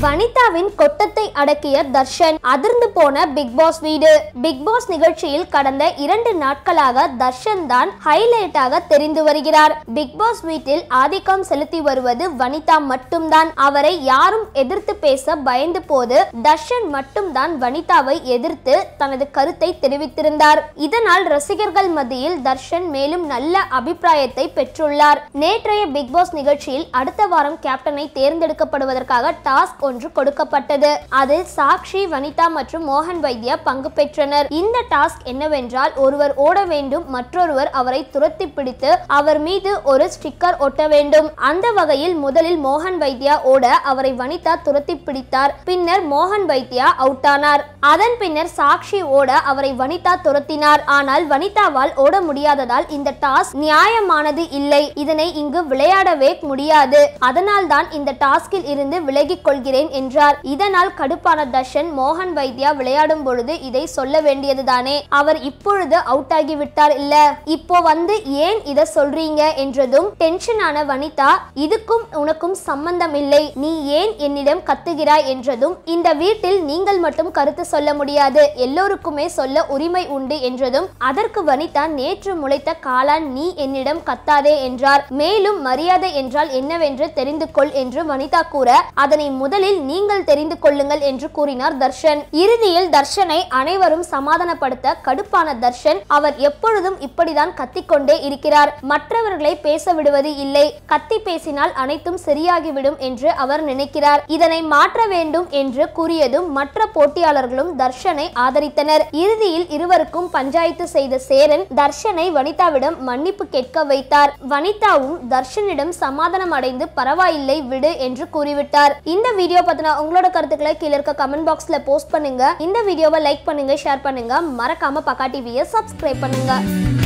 வனிதாவின் கொட்டத்தை அடக்கிய தர்ஷன் அதிர்ந்து போன பிக் பாஸ் வீடு பிக் பாஸ் நிகழ்ச்சியில் கடந்த இரண்டு நாட்களாக தர்ஷன் தான் ஹைலைட்டாக தெரிந்து வருகிறார் பிக் பாஸ் வீட்டில் ஆதிக்கம் செலுத்தி வருவது வனிதா மட்டும்தான் அவரை யாரும் எதிர்த்து பேச பயந்து போது தர்ஷன் மட்டும்தான் வனிதாவை எதிர்த்து தனது கருத்தை தெரிவித்திருந்தார் இதனால் ரசிகர்கள் மத்தியில் தர்ஷன் மேலும் நல்ல அபிப்பிராயத்தை பெற்றுள்ளார் நேற்றைய பிக் பாஸ் நிகழ்ச்சியில் அடுத்த வாரம் கேப்டனை தேர்ந்தெடுக்கப்படுவதற்காக டாஸ்க் ஒன்று கொடுக்கப்பட்டது அதில் சாக்ஷி வனிதா மற்றும் மோகன் வைத்யா பங்கு பெற்றனர் இந்த டாஸ்க் என்னவென்றால் ஒருவர் ஓட வேண்டும் மற்றொருவர் அவரை துரத்தி பிடித்து அவர் மீது ஒரு ஸ்டிக்கர் ஒட்ட வேண்டும் அந்த வகையில் முதலில் மோகன் வைத்யா ஓட அவரை வனிதா துரத்தி பிடித்தார் பின்னர் மோகன் வைத்யா அவுட் ஆனார் அதன் பின்னர் சாக்ஷி ஓட அவரை வனிதா துரத்தினார் ஆனால் வனிதாவால் ஓட முடியாததால் இந்த டாஸ்க் நியாயமானது இல்லை இதனை இங்கு விளையாடவே முடியாது அதனால் தான் இந்த டாஸ்கில் இருந்து விலகிக் கொள்கிறேன் என்றார் இதனால் கடுப்பான தர்ஷன் மோகன் வைத்யா விளையாடும் பொழுது இதை சொல்ல வேண்டியதுதானே அவர் இப்பொழுது அவுட் ஆகி விட்டார் இல்ல இப்போ வந்து ஏன் இத சொல்றீங்க என்றதும் டென்ஷனான வனிதா இதுக்கும் உனக்கும் சம்பந்தம் இல்லை நீ ஏன் என்னிடம் கத்துகிறாய் என்றதும் இந்த வீட்டில் நீங்கள் மட்டும் கருத்து சொல்ல முடியாது எல்லோருக்குமே சொல்ல உரிமை உண்டு என்றதும் அதற்கு வனிதா நேற்று முளைத்த காளான் நீ என்னிடம் கத்தாதே என்றார் மேலும் மரியாதை என்றால் என்னவென்று தெரிந்து கொள் என்று வனிதா கூற அதனை முதலில் நீங்கள் தெரிந்து கொள்ளுங்கள் என்று கூறினார் தர்ஷன் இறுதியில் தர்ஷனை அனைவரும் சமாதானப்படுத்த கடுப்பான தர்ஷன் அவர் எப்பொழுதும் இப்படிதான் கத்திக்கொண்டே இருக்கிறார் மற்றவர்களை பேச விடுவது இல்லை கத்தி பேசினால் அனைத்தும் சரியாகிவிடும் என்று அவர் நினைக்கிறார் இதனை மாற்ற வேண்டும் என்று கூறியதும் மற்ற போட்டியாளர்களும் தர்ஷனை ஆதரித்தனர் இறுதியில் இருவருக்கும் பஞ்சாயத்து செய்த சேரன் தர்ஷனை வனிதாவிடம் மன்னிப்பு கேட்க வைத்தார் வனிதாவும் தர்ஷனிடம் சமாதானம் அடைந்து பரவாயில்லை விடு என்று கூறிவிட்டார் இந்த வீடியோ பத்தின உங்களோட கருத்துக்களை கீழே இருக்க கமெண்ட் பாக்ஸ்ல போஸ்ட் பண்ணுங்க இந்த வீடியோவை லைக் பண்ணுங்க ஷேர் பண்ணுங்க மறக்காம பக்கா டிவியை சப்ஸ்கிரைப் பண்ணுங்க